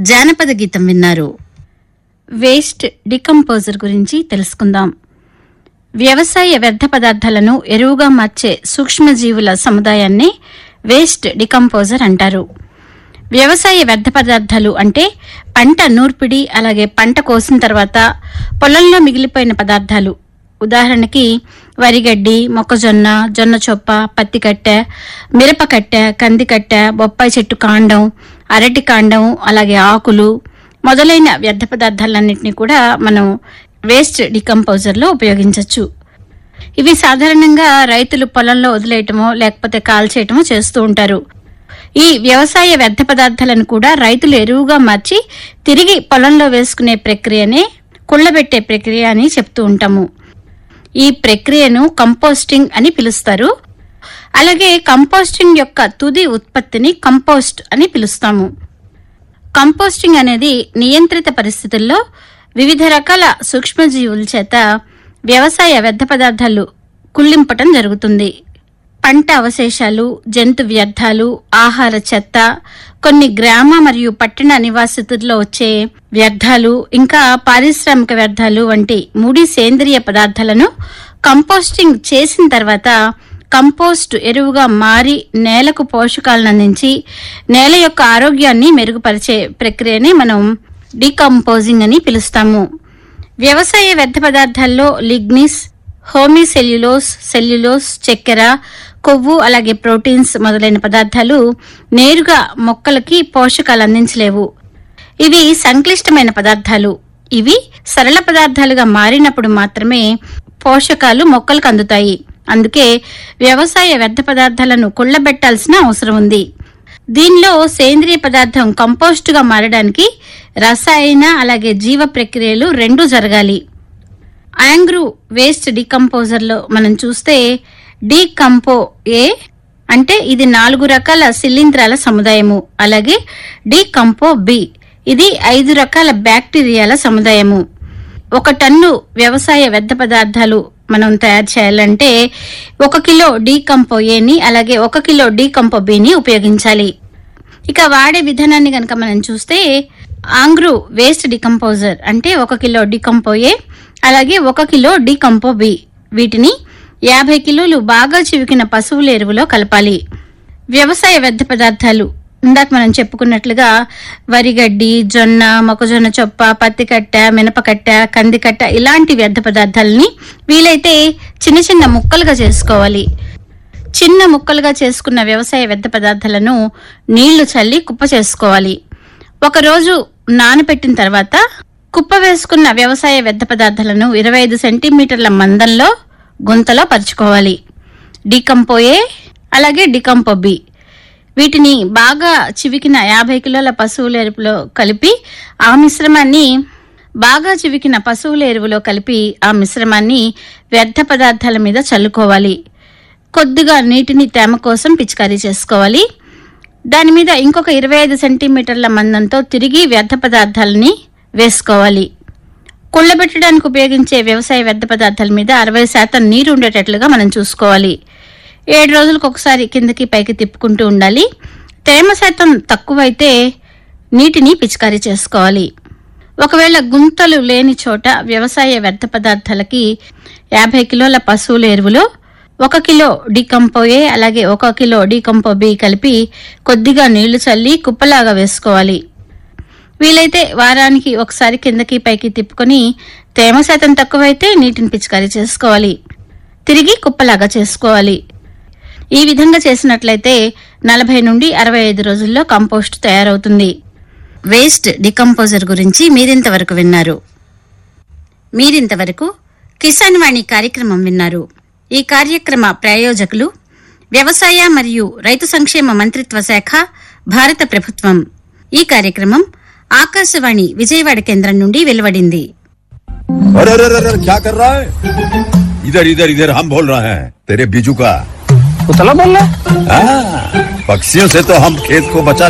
జానపద గీతం విన్నారు వేస్ట్ డికంపోజర్ గురించి తెలుసుకుందాం వ్యవసాయ వ్యర్థ పదార్థాలను ఎరువుగా మార్చే సూక్ష్మజీవుల సముదాయాన్ని వేస్ట్ డికంపోజర్ అంటారు వ్యవసాయ వ్యర్థ పదార్థాలు అంటే పంట నూర్పిడి అలాగే పంట కోసిన తర్వాత పొలంలో మిగిలిపోయిన పదార్థాలు ఉదాహరణకి వరిగడ్డి మొక్కజొన్న జొన్న చొప్ప పత్తి కట్టె మిరప కట్టె కంది కట్టె బొప్పాయి చెట్టు కాండం అరటి కాండం అలాగే ఆకులు మొదలైన వ్యర్థ పదార్థాలన్నింటినీ కూడా మనం వేస్ట్ డికంపోజర్లో ఉపయోగించవచ్చు ఇవి సాధారణంగా రైతులు పొలంలో వదిలేయటమో లేకపోతే కాల్చేయటమో చేస్తూ ఉంటారు ఈ వ్యవసాయ వ్యర్థ పదార్థాలను కూడా రైతులు ఎరువుగా మార్చి తిరిగి పొలంలో వేసుకునే ప్రక్రియనే కుళ్ళబెట్టే ప్రక్రియ అని చెప్తూ ఉంటాము ఈ ప్రక్రియను కంపోస్టింగ్ అని పిలుస్తారు అలాగే కంపోస్టింగ్ యొక్క తుది ఉత్పత్తిని కంపోస్ట్ అని పిలుస్తాము కంపోస్టింగ్ అనేది నియంత్రిత పరిస్థితుల్లో వివిధ రకాల సూక్ష్మజీవుల చేత వ్యవసాయ వ్యర్థ పదార్థాలు కుళ్ళింపటం జరుగుతుంది పంట అవశేషాలు జంతు వ్యర్థాలు ఆహార చెత్త కొన్ని గ్రామ మరియు పట్టణ నివాసితుల్లో వచ్చే వ్యర్థాలు ఇంకా పారిశ్రామిక వ్యర్థాలు వంటి ముడి సేంద్రియ పదార్థాలను కంపోస్టింగ్ చేసిన తర్వాత కంపోస్ట్ ఎరువుగా మారి నేలకు పోషకాలను అందించి నేల యొక్క ఆరోగ్యాన్ని మెరుగుపరిచే ప్రక్రియని మనం డీకంపోజింగ్ అని పిలుస్తాము వ్యవసాయ వ్యర్థ పదార్థాల్లో లిగ్నిస్ హోమిసెల్యులోస్ సెల్యులోస్ చక్కెర కొవ్వు అలాగే ప్రోటీన్స్ మొదలైన పదార్థాలు నేరుగా మొక్కలకి పోషకాలు అందించలేవు ఇవి సంక్లిష్టమైన పదార్థాలు ఇవి సరళ పదార్థాలుగా మారినప్పుడు మాత్రమే పోషకాలు మొక్కలకు అందుతాయి అందుకే వ్యవసాయ వ్యర్థ పదార్థాలను కుళ్ళబెట్టాల్సిన అవసరం ఉంది దీనిలో సేంద్రియ పదార్థం కంపోస్టుగా మారడానికి రసాయన అలాగే జీవ ప్రక్రియలు రెండూ జరగాలి యాంగ్రూ వేస్ట్ డికంపోజర్ లో మనం చూస్తే డీకంపో ఏ అంటే ఇది నాలుగు రకాల శిలీంధ్రాల సముదాయము అలాగే డీకంపో బి ఇది ఐదు రకాల బ్యాక్టీరియాల సముదాయము ఒక టన్ను వ్యవసాయ వ్యర్థ పదార్థాలు మనం తయారు చేయాలంటే ఒక కిలో డీకంపో ఏని అలాగే ఒక కిలో డీకంపో బిని ఉపయోగించాలి ఇక వాడే విధానాన్ని కనుక మనం చూస్తే ఆంగ్రూ వేస్ట్ డికంపోజర్ అంటే ఒక కిలో డికంపో ఏ అలాగే ఒక కిలో డికంపో బి వీటిని యాభై కిలోలు బాగా చివికిన పశువుల ఎరువులో కలపాలి వ్యవసాయ వ్యర్థ పదార్థాలు ఇందాక మనం చెప్పుకున్నట్లుగా వరిగడ్డి జొన్న మొక్కజొన్న చొప్ప పత్తి కట్ట మినపకట్ట కందికట్ట ఇలాంటి వ్యర్థ పదార్థాలని వీలైతే చిన్న చిన్న ముక్కలుగా చేసుకోవాలి చిన్న ముక్కలుగా చేసుకున్న వ్యవసాయ వ్యర్థ పదార్థాలను నీళ్లు చల్లి కుప్ప చేసుకోవాలి ఒకరోజు నానబెట్టిన తర్వాత కుప్ప వేసుకున్న వ్యవసాయ వ్యర్థ పదార్థాలను ఇరవై ఐదు సెంటీమీటర్ల మందంలో గుంతలో పరుచుకోవాలి డికంపోయే అలాగే డికంపో బి వీటిని బాగా చివికిన యాభై కిలోల పశువుల ఎరుపులో కలిపి ఆ మిశ్రమాన్ని బాగా చివికిన పశువుల ఎరువులో కలిపి ఆ మిశ్రమాన్ని వ్యర్థ పదార్థాల మీద చల్లుకోవాలి కొద్దిగా నీటిని తేమ కోసం పిచికారీ చేసుకోవాలి దాని మీద ఇంకొక ఇరవై ఐదు సెంటీమీటర్ల మందంతో తిరిగి వ్యర్థ పదార్థాలని వేసుకోవాలి కుళ్ళబెట్టడానికి ఉపయోగించే వ్యవసాయ వ్యర్థ పదార్థాల మీద అరవై శాతం నీరు ఉండేటట్లుగా మనం చూసుకోవాలి ఏడు రోజులకు ఒకసారి కిందకి పైకి తిప్పుకుంటూ ఉండాలి తేమ శాతం తక్కువైతే నీటిని పిచికారీ చేసుకోవాలి ఒకవేళ గుంతలు లేని చోట వ్యవసాయ వ్యర్థ పదార్థాలకి యాభై కిలోల పశువుల ఎరువులో ఒక కిలో డీకంపోయే అలాగే ఒక కిలో డీకంపో బి కలిపి కొద్దిగా నీళ్లు చల్లి కుప్పలాగా వేసుకోవాలి వీలైతే వారానికి ఒకసారి కిందకి పైకి తిప్పుకొని తేమ శాతం తక్కువైతే నీటిని పిచికారీ చేసుకోవాలి తిరిగి కుప్పలాగా చేసుకోవాలి ఈ విధంగా చేసినట్లయితే నలభై నుండి అరవై ఐదు రోజుల్లో కంపోస్ట్ తయారవుతుంది వేస్ట్ డికంపోజర్ గురించి మీరింతవరకు విన్నారు మీరింతవరకు కిసాన్ వాణి కార్యక్రమం విన్నారు ఈ కార్యక్రమ ప్రాయోజకులు వ్యవసాయ మరియు రైతు సంక్షేమ మంత్రిత్వ శాఖ భారత ప్రభుత్వం ఈ కార్యక్రమం ఆకాశవాణి విజయవాడ కేంద్రం నుండి వెలువడింది अरे अरे अरे अरे, क्या कर रहा है इधर इधर इधर हम बोल रहे हैं तेरे बीजू का उतला बोल रहा है हाँ, पक्षियों से तो हम खेत को बचा